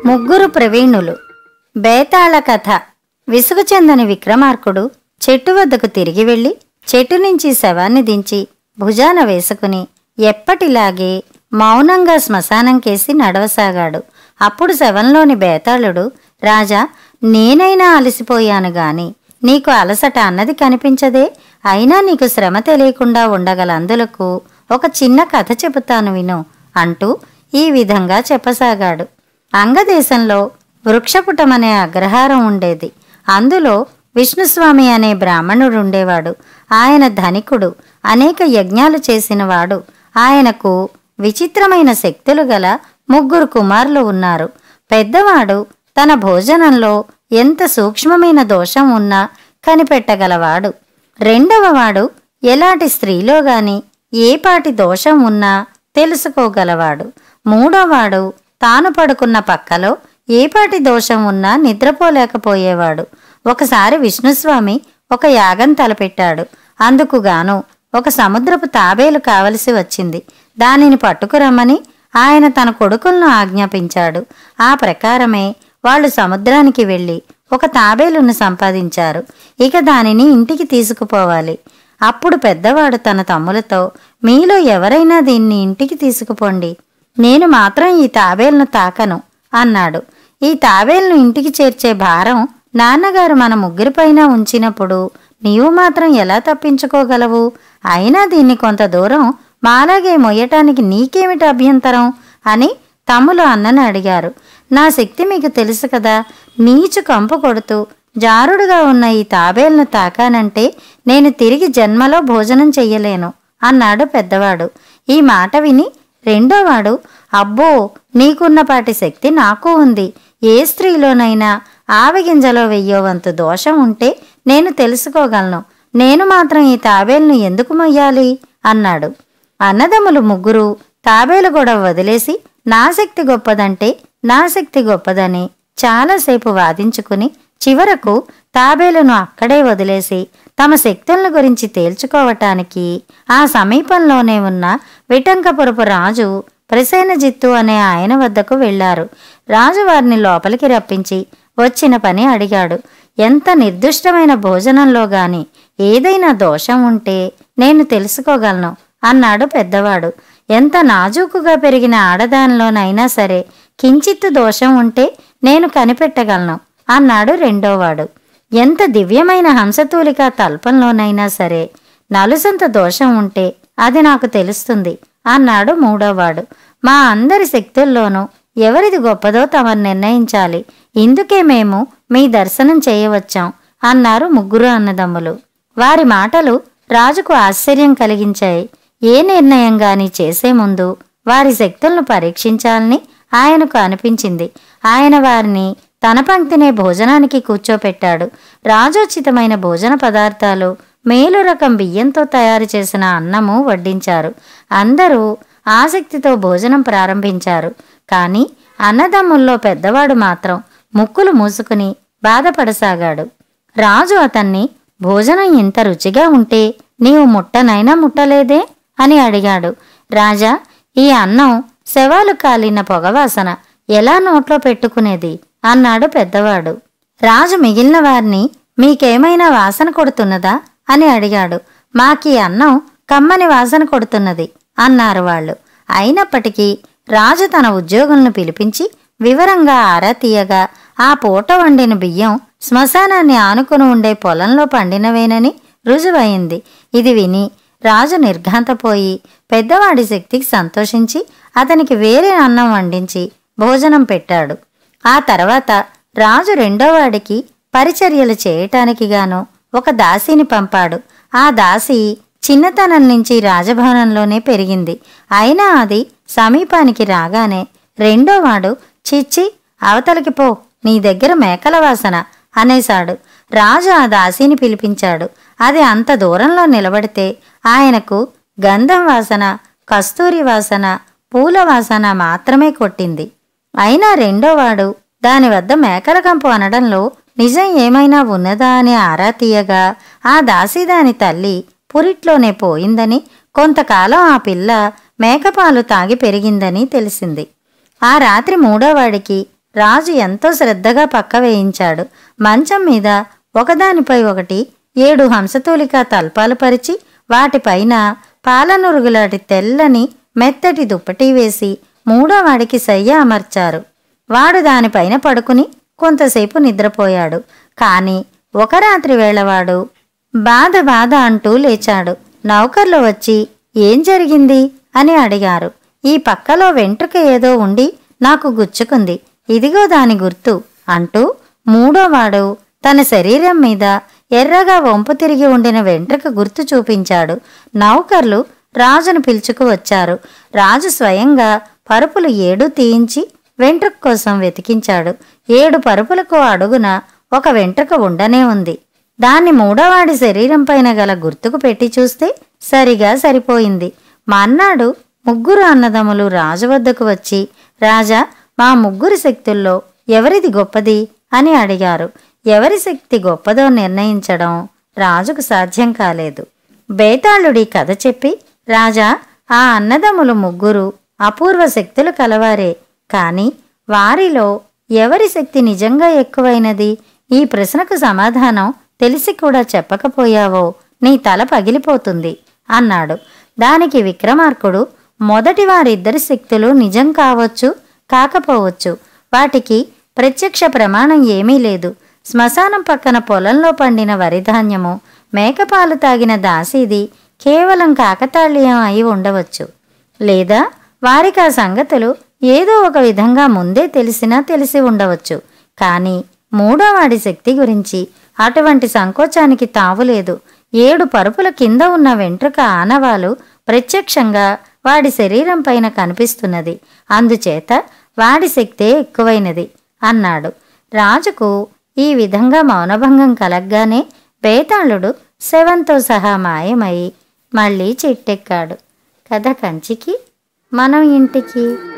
ముగ్గురు ప్రవీణులు బేతాళ కథ విసుగు చెందని విక్రమార్కుడు చెట్టు వద్దకు తిరిగి వెళ్ళి చెట్టు నుంచి శవాన్ని దించి భుజాన వేసుకుని ఎప్పటిలాగే మౌనంగా శ్మశానం కేసి నడవసాగాడు అప్పుడు శవంలోని బేతాళుడు రాజా నేనైనా అలసిపోయాను గాని నీకు అలసట అన్నది కనిపించదే అయినా నీకు శ్రమ తెలియకుండా ఉండగల అందులకు ఒక చిన్న కథ చెబుతాను విను అంటూ ఈ విధంగా చెప్పసాగాడు అంగదేశంలో వృక్షపుటమనే అగ్రహారం ఉండేది అందులో విష్ణుస్వామి అనే బ్రాహ్మణుడు ఉండేవాడు ఆయన ధనికుడు అనేక యజ్ఞాలు చేసినవాడు ఆయనకు విచిత్రమైన శక్తులు గల ముగ్గురు కుమారులు ఉన్నారు పెద్దవాడు తన భోజనంలో ఎంత సూక్ష్మమైన దోషం ఉన్నా కనిపెట్టగలవాడు రెండవ వాడు ఎలాంటి స్త్రీలో గాని ఏపాటి దోషం ఉన్నా తెలుసుకోగలవాడు మూడోవాడు తాను పడుకున్న పక్కలో ఏపాటి దోషం ఉన్నా నిద్రపోలేకపోయేవాడు ఒకసారి విష్ణుస్వామి ఒక యాగం తలపెట్టాడు అందుకుగాను ఒక సముద్రపు తాబేలు కావలసి వచ్చింది దానిని పట్టుకురమ్మని ఆయన తన కొడుకులను ఆజ్ఞాపించాడు ఆ ప్రకారమే వాళ్ళు సముద్రానికి వెళ్ళి ఒక తాబేలును సంపాదించారు ఇక దానిని ఇంటికి తీసుకుపోవాలి అప్పుడు పెద్దవాడు తన తమ్ములతో మీలో ఎవరైనా దీన్ని ఇంటికి తీసుకుపోండి నేను మాత్రం ఈ తాబేలును తాకను అన్నాడు ఈ తాబేలును ఇంటికి చేర్చే భారం నాన్నగారు మన ముగ్గురిపైన ఉంచినప్పుడు నీవు మాత్రం ఎలా తప్పించుకోగలవు అయినా దీన్ని కొంత దూరం మాలాగే మొయ్యటానికి నీకేమిటి అభ్యంతరం అని తమ్ములు అన్నని అడిగారు నా శక్తి మీకు తెలుసు కదా నీచు కంపు కొడుతూ జారుడుగా ఉన్న ఈ తాబేలును తాకానంటే నేను తిరిగి జన్మలో భోజనం చెయ్యలేను అన్నాడు పెద్దవాడు ఈ మాట విని రెండోవాడు అబ్బో నీకున్నపాటి శక్తి నాకు ఉంది ఏ స్త్రీలోనైనా ఆవగింజలో వెయ్యో వంతు దోషం ఉంటే నేను తెలుసుకోగలను నేను మాత్రం ఈ తాబేలును ఎందుకు మొయ్యాలి అన్నాడు అన్నదమ్ములు ముగ్గురు తాబేలు గొడవ వదిలేసి నా శక్తి గొప్పదంటే నా శక్తి గొప్పదని చాలాసేపు వాదించుకుని చివరకు తాబేలును అక్కడే వదిలేసి తమ శక్తుల గురించి తేల్చుకోవటానికి ఆ సమీపంలోనే ఉన్న విటంకపురపు రాజు ప్రసేనజిత్తు అనే ఆయన వద్దకు వెళ్లారు రాజు వారిని లోపలికి రప్పించి వచ్చిన పని అడిగాడు ఎంత నిర్దిష్టమైన భోజనంలో గాని ఏదైనా దోషం ఉంటే నేను తెలుసుకోగలను అన్నాడు పెద్దవాడు ఎంత నాజూకుగా పెరిగిన ఆడదానిలోనైనా సరే కించిత్తు దోషం ఉంటే నేను కనిపెట్టగలను అన్నాడు రెండోవాడు ఎంత దివ్యమైన హంసతూలిక తల్పంలోనైనా సరే నలుసంత దోషం ఉంటే అది నాకు తెలుస్తుంది అన్నాడు మూడోవాడు మా అందరి శక్తుల్లోనూ ఎవరిది గొప్పదో తమరు నిర్ణయించాలి ఇందుకే మేము మీ దర్శనం చేయవచ్చాం అన్నారు ముగ్గురు అన్నదమ్ములు వారి మాటలు రాజుకు ఆశ్చర్యం కలిగించాయి ఏ నిర్ణయం గాని చేసే ముందు వారి శక్తులను పరీక్షించాలని ఆయనకు అనిపించింది ఆయన వారిని తన పంక్తినే భోజనానికి కూర్చోపెట్టాడు రాజోచితమైన భోజన పదార్థాలు మేలు రకం బియ్యంతో తయారు చేసిన అన్నము వడ్డించారు అందరూ ఆసక్తితో భోజనం ప్రారంభించారు కానీ అన్నదమ్ముల్లో పెద్దవాడు మాత్రం ముక్కులు మూసుకుని బాధపడసాగాడు రాజు అతన్ని భోజనం ఇంత రుచిగా ఉంటే నీవు ముట్టనైనా ముట్టలేదే అని అడిగాడు రాజా ఈ అన్నం శవాలు కాలిన పొగవాసన ఎలా నోట్లో పెట్టుకునేది అన్నాడు పెద్దవాడు రాజు మిగిలిన వారిని మీకేమైనా వాసన కొడుతున్నదా అని అడిగాడు మాకీ అన్నం కమ్మని వాసన కొడుతున్నది అన్నారు వాళ్ళు అయినప్పటికీ రాజు తన ఉద్యోగులను పిలిపించి వివరంగా ఆరా తీయగా ఆ పూట వండిన బియ్యం శ్మశానాన్ని ఆనుకుని ఉండే పొలంలో పండినవేనని రుజువయింది ఇది విని రాజు నిర్ఘాంతపోయి పెద్దవాడి శక్తికి సంతోషించి అతనికి వేరే అన్నం వండించి భోజనం పెట్టాడు ఆ తర్వాత రాజు రెండోవాడికి పరిచర్యలు చేయటానికి గాను ఒక దాసిని పంపాడు ఆ దాసి చిన్నతనం నుంచి రాజభవనంలోనే పెరిగింది అయినా అది సమీపానికి రాగానే రెండోవాడు చిచ్చి అవతలికి పో నీ దగ్గర మేకల వాసన అనేశాడు రాజు ఆ దాసిని పిలిపించాడు అది అంత దూరంలో నిలబడితే ఆయనకు గంధం వాసన కస్తూరి వాసన పూల వాసన మాత్రమే కొట్టింది అయినా రెండోవాడు దాని వద్ద మేకల కంపు అనడంలో నిజం ఏమైనా ఉన్నదా అని ఆరా తీయగా ఆ దాసి దాని తల్లి పురిట్లోనే పోయిందని కొంతకాలం ఆ పిల్ల మేకపాలు తాగి పెరిగిందని తెలిసింది ఆ రాత్రి మూడోవాడికి రాజు ఎంతో శ్రద్ధగా పక్క వేయించాడు మంచం మీద ఒకదానిపై ఒకటి ఏడు హంసతూలిక తల్పాలు పరిచి వాటిపైన పాలనురుగులాంటి తెల్లని మెత్తటి దుప్పటి వేసి మూడో వాడికి సయ్య అమర్చారు వాడు దానిపైన పడుకుని కొంతసేపు నిద్రపోయాడు కాని ఒక రాత్రి వేళవాడు బాధ బాధ అంటూ లేచాడు నౌకర్లు వచ్చి ఏం జరిగింది అని అడిగారు ఈ పక్కలో వెంట్రుక ఏదో ఉండి నాకు గుచ్చుకుంది ఇదిగో దాని గుర్తు అంటూ మూడోవాడు తన శరీరం మీద ఎర్రగా వంపు తిరిగి ఉండిన వెంట్రుక గుర్తు చూపించాడు నౌకర్లు రాజును పిలుచుకు వచ్చారు రాజు స్వయంగా పరుపులు ఏడు తీయించి వెంట్రుక కోసం వెతికించాడు ఏడు పరుపులకు అడుగున ఒక వెంట్రుక ఉండనే ఉంది దాన్ని మూడోవాడి శరీరం పైన గల గుర్తుకు పెట్టి చూస్తే సరిగా సరిపోయింది మన్నాడు ముగ్గురు అన్నదమ్ములు రాజు వద్దకు వచ్చి రాజా మా ముగ్గురి శక్తుల్లో ఎవరిది గొప్పది అని అడిగారు ఎవరి శక్తి గొప్పదో నిర్ణయించడం రాజుకు సాధ్యం కాలేదు బేతాళుడి కథ చెప్పి రాజా ఆ అన్నదమ్ములు ముగ్గురు అపూర్వ శక్తులు కలవారే కాని వారిలో ఎవరి శక్తి నిజంగా ఎక్కువైనది ఈ ప్రశ్నకు సమాధానం తెలిసి కూడా చెప్పకపోయావో నీ తల పగిలిపోతుంది అన్నాడు దానికి విక్రమార్కుడు మొదటి వారిద్దరి శక్తులు నిజం కావచ్చు కాకపోవచ్చు వాటికి ప్రత్యక్ష ప్రమాణం ఏమీ లేదు శ్మశానం పక్కన పొలంలో పండిన వరిధాన్యము మేకపాలు తాగిన దాసీది కేవలం కాకతాళీయం అయి ఉండవచ్చు లేదా వారికి ఆ సంగతులు ఏదో ఒక విధంగా ముందే తెలిసినా తెలిసి ఉండవచ్చు కానీ మూడో వాడి శక్తి గురించి అటువంటి సంకోచానికి తావులేదు ఏడు పరుపుల కింద ఉన్న వెంట్రుక ఆనవాలు ప్రత్యక్షంగా వాడి శరీరం పైన కనిపిస్తున్నది అందుచేత వాడి శక్తే ఎక్కువైనది అన్నాడు రాజుకు ఈ విధంగా మౌనభంగం కలగ్గానే బేతాళుడు శవంతో సహా మాయమై మళ్ళీ చెట్టెక్కాడు కథ కంచికి మనం ఇంటికి